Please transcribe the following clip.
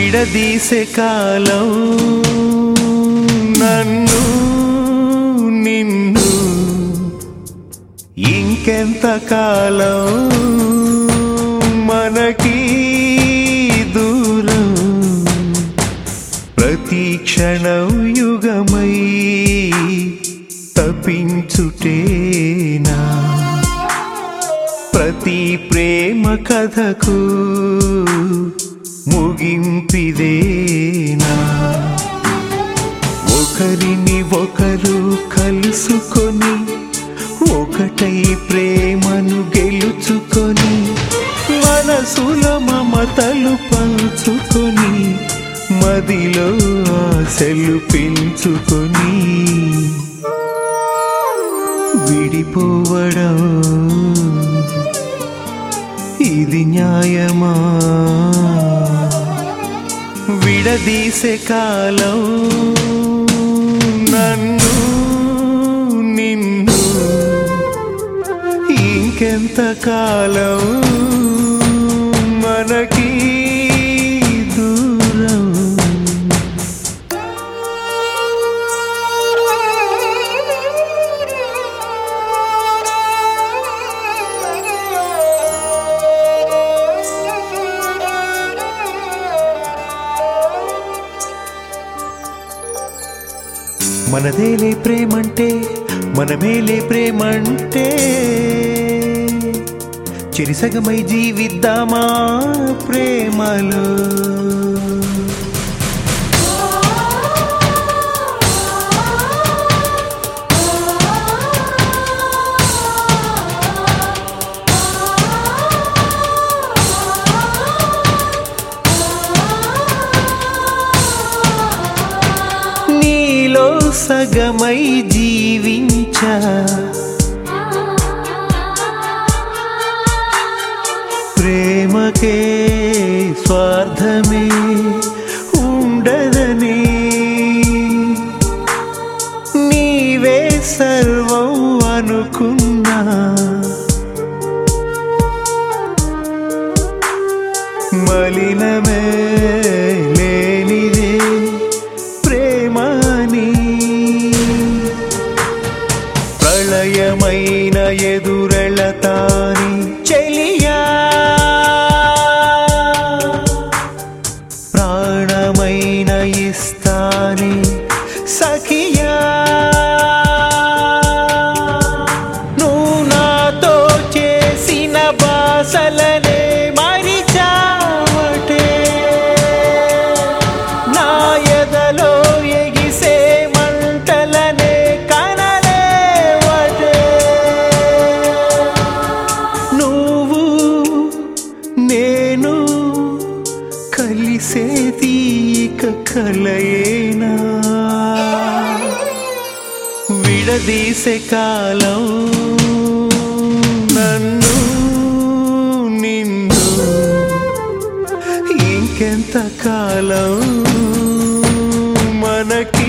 విడదీసే కాలం నన్ను నిన్ను ఇంకెంత కాలం మనకి దూరం ప్రతి క్షణం యుగమై తప్పించుటేనా ప్రతి ప్రేమ కథకు ముగింపిదేనా ఒకరిని ఒకరు కలుసుకొని ఒకటై ప్రేమను గెలుచుకొని మనసుల మమతలు పంచుకొని మదిలో ఆశలు పెంచుకొని విడిపోవడం ఇది న్యాయమా విడదీసే కాలం నన్ను నిన్ను ఇంకెంత కాలం మనకి దూరం మనదేలే ప్రేమంటే మనమేలే ప్రేమంటే చిరిసగమై జీవిద్దామా ప్రేమలో నీలో సగమై జీవించా ప్రేమకే స్వార్థమే ఉండదని నీవే సర్వం అనుకున్నా మలినమే లేనిదే ప్రేమని ప్రళయమైన ఎదురెళతాని చెలియా ప్రాణమైన ఇస్తాని సఖియా నువ్వు నాతో చేసిన బాసలనే మరిచావటే నా ఎదలో ఎగిసే మంటలనే కనలేవటే నువ్వు నేను కలిసేది ఇక కలయేనా విడదీసే కాలం నన్ను నిన్ను ఇంకెంత కాలం మనకి